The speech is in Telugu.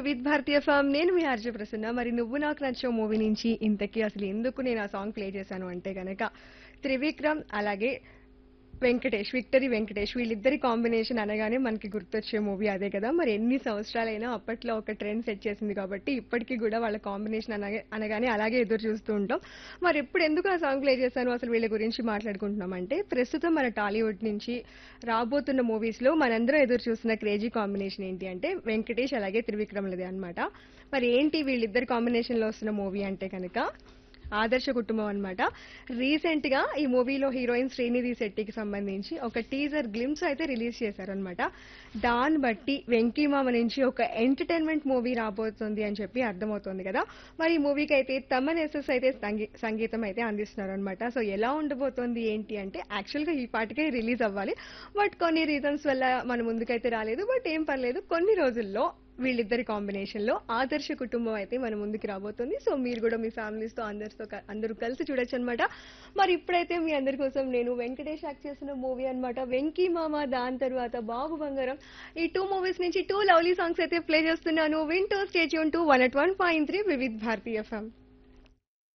వివిధ్ భారతీయ ఫామ్ నేను మీ ఆర్జే ప్రసన్న మరి నువ్వు నాకు నచ్చే మూవీ నుంచి ఇంతకీ అసలు ఎందుకు నేను ఆ సాంగ్ ప్లే చేశాను అంటే గనక త్రివిక్రమ్ అలాగే వెంకటేష్ విక్టరీ వెంకటేష్ వీళ్ళిద్దరి కాంబినేషన్ అనగానే మనకి గుర్తొచ్చే మూవీ అదే కదా మరి ఎన్ని సంవత్సరాలైనా అప్పట్లో ఒక ట్రెండ్ సెట్ చేసింది కాబట్టి ఇప్పటికీ కూడా వాళ్ళ కాంబినేషన్ అనగా అనగానే అలాగే ఎదురు చూస్తూ ఉంటాం మరి ఎప్పుడు ఎందుకు ఆ సాంగ్ ప్లే చేశాను అసలు వీళ్ళ గురించి మాట్లాడుకుంటున్నాం అంటే ప్రస్తుతం మన టాలీవుడ్ నుంచి రాబోతున్న మూవీస్ లో మనందరం ఎదురు చూస్తున్న క్రేజీ కాంబినేషన్ ఏంటి అంటే వెంకటేష్ అలాగే త్రివిక్రమ్లది అన్నమాట మరి ఏంటి వీళ్ళిద్దరి కాంబినేషన్ లో వస్తున్న మూవీ అంటే కనుక ఆదర్శ కుటుంబం అన్నమాట రీసెంట్ గా ఈ మూవీలో హీరోయిన్ శ్రీనిధి శెట్టికి సంబంధించి ఒక టీజర్ గ్లిమ్స్ అయితే రిలీజ్ చేశారనమాట దాన్ని బట్టి వెంకీమామ నుంచి ఒక ఎంటర్టైన్మెంట్ మూవీ రాబోతుంది అని చెప్పి అర్థమవుతుంది కదా మరి ఈ మూవీకి అయితే తమన్ ఎస్ఎస్ అయితే సంగీ- సంగీతం అయితే అందిస్తున్నారు అనమాట సో ఎలా ఉండబోతోంది ఏంటి అంటే యాక్చువల్ గా ఈ పాటికే రిలీజ్ అవ్వాలి బట్ కొన్ని రీజన్స్ వల్ల మన ముందుకైతే రాలేదు బట్ ఏం పర్లేదు కొన్ని రోజుల్లో వీళ్ళిద్దరి కాంబినేషన్ లో ఆదర్శ కుటుంబం అయితే మన ముందుకు రాబోతుంది సో మీరు కూడా మీ ఫ్యామిలీస్ తో అందరితో క- అందరూ కలిసి చూడొచ్చు అనమాట మరి ఇప్పుడైతే మీ అందరి కోసం నేను వెంకటేష్ యాక్ట్ చేసిన మూవీ అన్నమాట వెంకీ మామ దాని తర్వాత బాబు బంగారం ఈ టూ మూవీస్ నుంచి టూ లవ్లీ సాంగ్స్ అయితే ప్లే చేస్తున్నాను వింటూ stay tuned to one at one point three Vividh Bharati FM